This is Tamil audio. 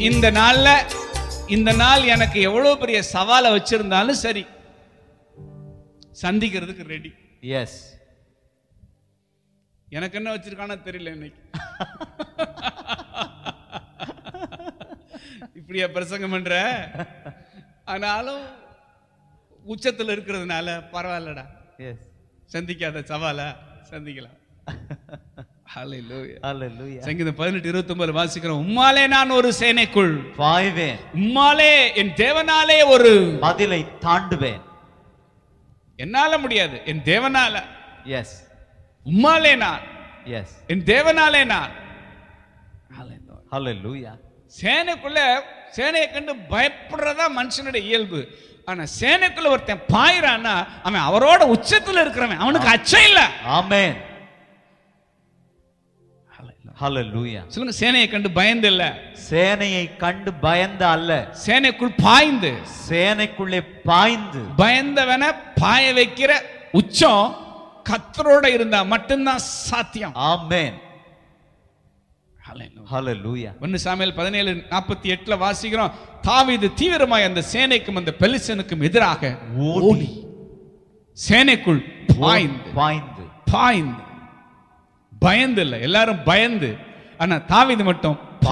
இந்த நாள்ல இந்த நாள் எனக்கு எவ்வளவு பெரிய சவாலை வச்சிருந்தாலும் சரி சந்திக்கிறதுக்கு ரெடி எஸ் எனக்கு என்ன வச்சிருக்கானோ தெரியல இன்னைக்கு இப்படியா பிரசங்கம் பண்ற ஆனாலும் உச்சத்துல இருக்கிறதுனால பரவாயில்லடா எஸ் சந்திக்காத சவால சந்திக்கலாம் Hallelujah. ஹalleluya சங்கீதம் பதினெட்டு இருபத்தி ஒன்பது வாசிக்கிறோம் உம்மாலே நான் ஒரு சேனைக்குள் பாய்வேன் உம்மாலே என் தேவனாலே ஒரு மதிலை தாண்டுவேன் என்னால முடியாது என் தேவனால எஸ் உம்மாலே நான் எஸ் என் தேவனாலே நான் ஹalleluya சேனைக்குள்ள சேனையை கண்டு பயப்படுறதா மனுஷனுடைய இயல்பு ஆனா சேனைக்குள்ள ஒருத்தன் பாயிறான்னா அவன் அவரோட உச்சத்துல இருக்கிறவன் அவனுக்கு அச்சம் இல்ல ஆமென் ஹalleluya சொல்லுங்க சேனையை கண்டு பயந்து இல்ல சேனையை கண்டு பயந்த அல்ல சேனைக்குள் பாய்ந்து சேனைக்குள்ளே பாய்ந்து பயந்தவனை பாய வைக்கிற உச்சம் கத்தரோட இருந்தா மட்டும்தான் சாத்தியம் ஆமென் ஹalleluya ஒன்னு சாமியல் பதினேழு நாற்பத்தி எட்டுல வாசிக்கிறோம் தாவீது தீவிரமாய் அந்த சேனைக்கும் அந்த பெலிசனுக்கும் எதிராக ஓடி சேனைக்குள் பாய்ந்து பாய்ந்து பாய்ந்து பயந்து இல்ல எல்லாரும் பயந்து ஆனா தாவீது மட்டும்